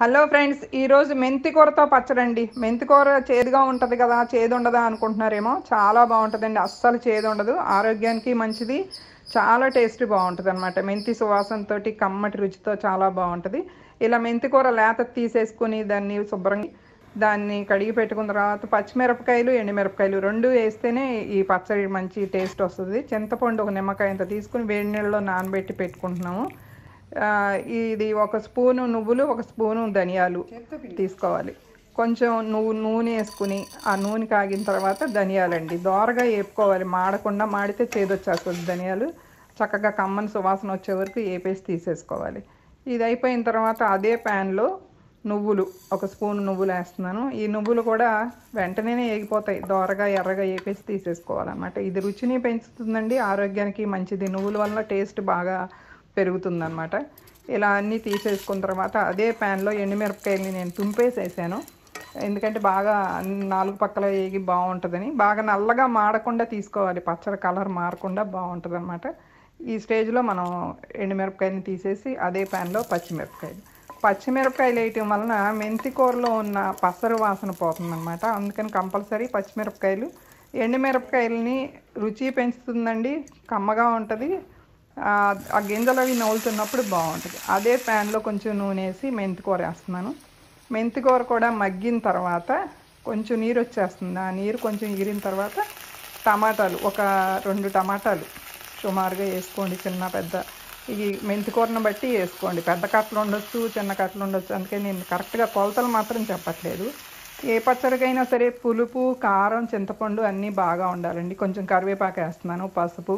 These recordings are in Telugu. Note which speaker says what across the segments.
Speaker 1: హలో ఫ్రెండ్స్ ఈరోజు మెంతి కూరతో పచ్చడండి మెంతి కూర చేదుగా ఉంటుంది కదా చేదు ఉండదా అనుకుంటున్నారేమో చాలా బాగుంటుందండి అస్సలు చేదు ఉండదు ఆరోగ్యానికి మంచిది చాలా టేస్ట్ బాగుంటుంది అనమాట మెంతి సువాసనతో కమ్మటి రుచితో చాలా బాగుంటుంది ఇలా మెంతి కూర లేత తీసేసుకుని దాన్ని శుభ్రంగా దాన్ని కడిగి పెట్టుకున్న తర్వాత పచ్చిమిరపకాయలు ఎండుమిరపకాయలు రెండు వేస్తేనే ఈ పచ్చడి మంచి టేస్ట్ వస్తుంది చింతపండు ఒక నిమ్మకాయ ఇంత తీసుకుని వేడి నీళ్ళలో నానబెట్టి పెట్టుకుంటున్నాము ఆ, ఇది ఒక స్పూను నువ్వులు ఒక స్పూను ధనియాలు తీసుకోవాలి కొంచెం నువ్వు నూనె వేసుకుని ఆ నూనె కాగిన తర్వాత ధనియాలండి దోరగా వేపుకోవాలి మాడకుండా మాడితే చేదొచ్చేస్తుంది ధనియాలు చక్కగా కమ్మని సువాసన వచ్చే వరకు వేపేసి తీసేసుకోవాలి ఇది అయిపోయిన తర్వాత అదే ప్యాన్లో నువ్వులు ఒక స్పూన్ నువ్వులు వేస్తున్నాను ఈ నువ్వులు కూడా వెంటనే వేగిపోతాయి దోరగా ఎర్రగా వేపేసి తీసేసుకోవాలన్నమాట ఇది రుచిని పెంచుతుందండి ఆరోగ్యానికి మంచిది నువ్వుల వల్ల టేస్ట్ బాగా పెరుగుతుందన్నమాట ఇలా అన్నీ తీసేసుకున్న తర్వాత అదే ప్యాన్లో ఎండుమిరపకాయలని నేను తుంపేసేసాను ఎందుకంటే బాగా అన్ని నాలుగు పక్కల వేగి బాగుంటుందని బాగా నల్లగా మాడకుండా తీసుకోవాలి పచ్చడి కలర్ మారకుండా బాగుంటుంది అనమాట ఈ స్టేజ్లో మనం ఎండుమిరపకాయని తీసేసి అదే ప్యాన్లో పచ్చిమిరపకాయలు పచ్చిమిరపకాయలు వేయటం వలన మెంతి కూరలో ఉన్న పసరు వాసన పోతుందన్నమాట అందుకని కంపల్సరీ పచ్చిమిరపకాయలు ఎండుమిరపకాయలని రుచి పెంచుతుందండి కమ్మగా ఉంటుంది ఆ ఆ గింజలు అవి నవ్వులుతున్నప్పుడు బాగుంటుంది అదే ప్యాన్లో కొంచెం నూనె వేసి మెంతి కూర వేస్తున్నాను మెంతి కూర కూడా మగ్గిన తర్వాత కొంచెం నీరు వచ్చేస్తుంది ఆ నీరు కొంచెం ఎగిరిన తర్వాత టమాటాలు ఒక రెండు టమాటాలు సుమారుగా వేసుకోండి చిన్న పెద్ద ఈ మెంతి కూరను బట్టి వేసుకోండి పెద్ద కట్టలు ఉండొచ్చు చిన్న కట్టలు ఉండొచ్చు అందుకే నేను కరెక్ట్గా కొలతలు మాత్రం చెప్పట్లేదు ఏ పచ్చడికైనా సరే పులుపు కారం చింతపండు అన్నీ బాగా ఉండాలండి కొంచెం కరివేపాకు వేస్తున్నాను పసుపు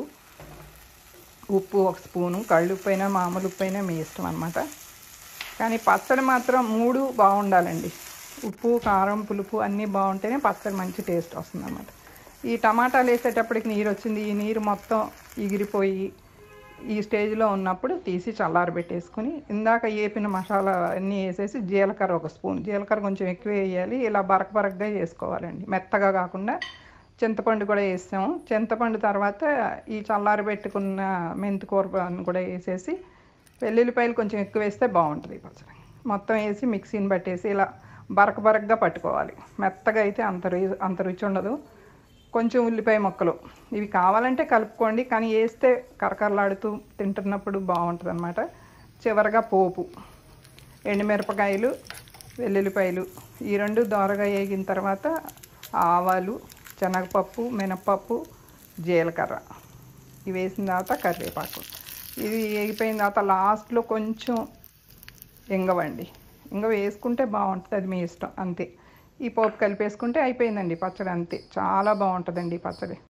Speaker 1: ఉప్పు ఒక స్పూను కళ్ళు ఉప్పు అయినా మామూలు ఉప్పు అయినా మీ ఇష్టం అనమాట కానీ పచ్చడి మాత్రం మూడు బాగుండాలండి ఉప్పు కారం పులుపు అన్నీ బాగుంటేనే పచ్చడి మంచి టేస్ట్ వస్తుంది అనమాట ఈ టమాటాలు వేసేటప్పటికి నీరు వచ్చింది ఈ నీరు మొత్తం ఎగిరిపోయి ఈ స్టేజ్లో ఉన్నప్పుడు తీసి చల్లారబెట్టేసుకుని ఇందాక వేపిన మసాలా అన్నీ వేసేసి జీలకర్ర ఒక స్పూన్ జీలకర్ర కొంచెం ఎక్కువ వేయాలి ఇలా బరక బరకగా చేసుకోవాలండి మెత్తగా కాకుండా చింతపండు కూడా వేసాము చింతపండు తర్వాత ఈ చల్లారి పెట్టుకున్న మెంతి కూర కూడా వేసేసి వెల్లుల్లిపాయలు కొంచెం ఎక్కువ వేస్తే బాగుంటుంది ఈ పచ్చడి మొత్తం వేసి మిక్సీని పట్టేసి ఇలా బరక బరకగా పట్టుకోవాలి మెత్తగా అయితే అంత రు- అంత రుచి ఉండదు కొంచెం ఉల్లిపాయ ముక్కలు ఇవి కావాలంటే కలుపుకోండి కానీ వేస్తే కరకరలాడుతూ తింటున్నప్పుడు బాగుంటుంది అనమాట చివరగా పోపు ఎండుమిరపకాయలు వెల్లుల్లిపాయలు ఈ రెండు దోరగా వేగిన తర్వాత ఆవాలు శనగపప్పు మినపప్పు జీలకర్ర ఇవి వేసిన తర్వాత కరివేపాకు ఇది వేగిపోయిన తర్వాత లాస్ట్లో కొంచెం ఇంగవండి ఇంగ వేసుకుంటే బాగుంటుంది అది మీ ఇష్టం అంతే ఈ పోపు కలిపేసుకుంటే అయిపోయిందండి పచ్చడి అంతే చాలా బాగుంటుందండి ఈ పచ్చడి